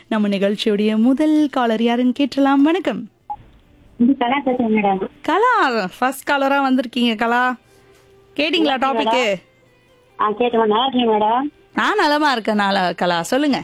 நம்ம நிகழ்ச்சியுடைய முதல் காலர் யாருன்னு கேட்டலாம் வணக்கம் இது கலா பேசுறேன் மேடம் கலா ஃபர்ஸ்ட் காலரா வந்திருக்கீங்க கலா கேட்டிங்களா டாபிக்கு ஆ கேட்டோம் நல்லா இருக்கீங்க மேடம் நான் நலமா இருக்கேன் நாளா கலா சொல்லுங்க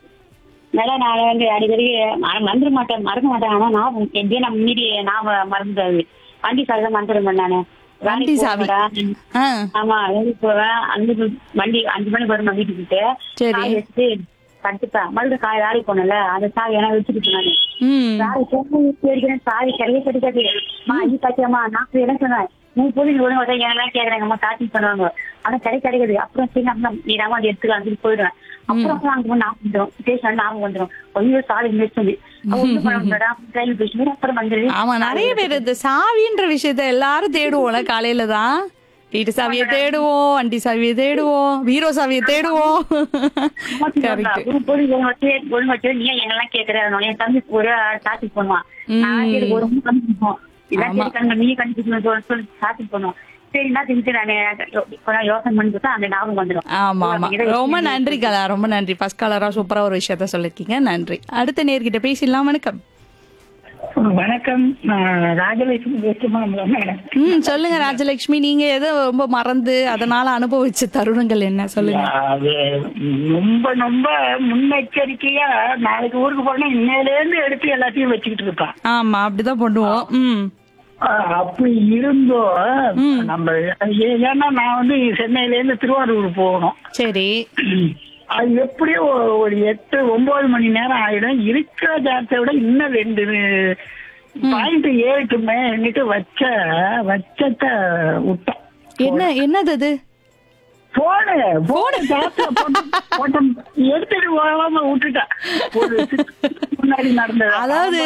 மேடம் நான் வந்து அடிக்கடி மற- மறந்துட மாட்டேன் மறக்க மாட்டேன் ஆனா நான் எப்படியும் நான் மீறி நான் மறந்துடுவேன் வண்டி சாவி தான் மறந்துடுவேன் நானு வண்டி வேலைக்கு சாவி. போவேன் மேடம். ஆ ஆமா வேலைக்கு போவேன் அஞ்சு வண்டி அஞ்சு மணிக்கு வரும் நான் வீட்டுக்கு சரி. சாவி வச்சுட்டு படுத்துப்பேன் மறுபடியும் காய் வேலைக்கு போனல அந்த சாவி ஏன்னா வச்சுட்டு நானு ம் சாவி கேட்கிறேன் சாவி கிடையவே கிடைக்காது மா இது பாத்தியாமா நான் என்ன சொன்னேன் நீ போய் நீ ஒழுங்கு வந்தா எல்லாம் கேக்குறாங்க அம்மா காட்டி பண்ணுவாங்க ஆனா கிடை கிடைக்காது அப்புறம் சரி நம்ம நீ நாம அதை எடுத்துக்கலாம் சொல்லி போயிடுவேன் அப்புறம் அங்க போய் ஞாபகம் வந்துடும் ஸ்டேஷன் ஞாபகம் வந்துடும் ஐயோ சாவி மிஸ் சொல்லி ஒன்றும் பண்ண முடியாதா கையில் பேசும்போது அப்புறம் வந்துடு ஆமா நிறைய பேர் இந்த சாவின்ற விஷயத்த எல்லாரும் தேடுவோம்ல காலையில தான் வீட்டு சாவியை தேடுவோம் வண்டி சாவியை தேடுவோம் பீரோ சாவியை தேடுவோம் கரெக்ட் போய் ஒழுங்கு வச்சு ஒழுங்கு வச்சு நீ ஏன் எங்கெல்லாம் கேக்குற என் தம்பி ஒரு டாபிக் பண்ணுவான் நான் சரி ஒரு மணி கண்டுபிடிப்போம் இதான் சரி கண்டு நீ கண்டுபிடிக்கணும் சொல்லி டாபிக் பண்ணுவோம் சரி என்ன செஞ்சு நான் கொஞ்சம் யோசனை பண்ணி பார்த்தா அந்த ஞாபகம் வந்துடும் ஆமா ஆமா ரொம்ப நன்றி கலா ரொம்ப நன்றி ஃபர்ஸ்ட் காலரா சூப்பரா ஒரு விஷயத்த சொல்லிருக்கீங்க நன்றி அடுத்த நேர்கிட்ட பேசிடலாம் வணக்கம் வணக்கம் நான் ராஜலட்சுமி பேசுமா மேடம் ம் சொல்லுங்க ராஜலட்சுமி நீங்க எதோ ரொம்ப மறந்து அதனால அனுபவிச்ச தருணங்கள் என்ன சொல்லுங்க அது ரொம்ப ரொம்ப முன்னெச்சரிக்கையா நாளைக்கு ஊருக்கு போனா இன்னையில இருந்து எடுத்து எல்லாத்தையும் வச்சுக்கிட்டு இருப்பான் ஆமா அப்படிதான் பண்ணுவோம் ம் ஆஹ் அப்படி இருந்தோம் நம்ம ஏ- ஏன்னா நான் வந்து சென்னையில இருந்து திருவாரூர் போகணும் சரி அது எப்படியும் ஒரு- ஒரு எட்டு ஒன்பது மணி நேரம் ஆயிடும் இருக்கிற ஜாத்தை விட இன்னும் ரெண்டு பாயிண்ட் ஏழுக்குமே என்கிட்ட வச்ச வச்சத விட்டோம் என்ன என்னது அது போனு போன ஜாத்தை போட்டு போட்டு எடுத்துட்டு போகாம விட்டுட்டேன் ஒரு six months முன்னாடி நடந்தது அதாவது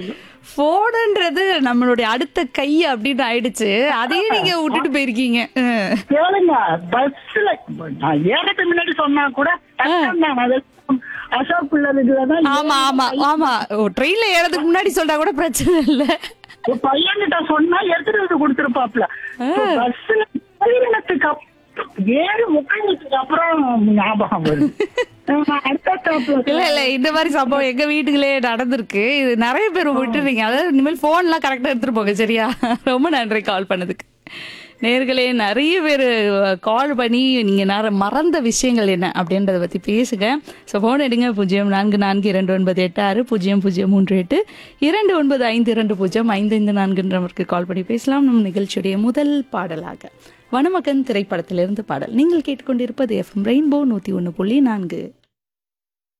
போனுன்றது நம்மளுடைய அடுத்த கை அப்படின்னு ஆயிடுச்சு அதையும் நீங்க விட்டுட்டு போயிருக்கீங்க ம். கேளுங்க பஸ்ல நான் ஏறதுக்கு முன்னாடி சொன்னா கூட கஷ்டம் தான் அது அசோக் பிள்ளைதான் ஆமா ஆமா ஆமா ஓ ட்ரெயின்ல ஏறதுக்கு முன்னாடி சொல்றா கூட பிரச்சனை இல்ல ஒரு பையன்கிட்ட சொன்னா எடுத்துட்டு வந்து கொடுத்துருப்பாப்ல பஸ்ல ஏறினதுக்கு அப்புறம் ஏறி உட்கார்ந்ததுக்கு அப்புறம் ஞாபகம் வருது நான் அடுத்த ஸ்டாப்ல இல்ல இல்ல இந்த மாதிரி சம்பவம் எங்க வீட்டுகளே நடந்திருக்கு இது நிறைய பேர் விட்டுறீங்க அதாவது இனிமேல் போன் எல்லாம் கரெக்டா எடுத்துட்டு போங்க சரியா ரொம்ப நன்றி கால் பண்ணதுக்கு நேர்களே நிறைய பேர் கால் பண்ணி நீங்க நேர மறந்த விஷயங்கள் என்ன அப்படின்றத பத்தி பேசுங்க ஸோ ஃபோன் எடுங்க பூஜ்ஜியம் நான்கு நான்கு இரண்டு ஒன்பது எட்டு ஆறு பூஜ்ஜியம் பூஜ்ஜியம் மூன்று எட்டு இரண்டு ஒன்பது ஐந்து இரண்டு பூஜ்ஜியம் ஐந்து ஐந்து நான்குன்ற நம்பருக்கு கால் பண்ணி பேசலாம் நம் நிகழ்ச்சியுடைய முதல் பாடலாக வனமகன் திரைப்படத்திலிருந்து பாடல் நீங்கள் கேட்டுக்கொண்டிருப்பது எஃப்எம் ரெயின்போ நூத்தி ஒன்று புள்ளி நான்கு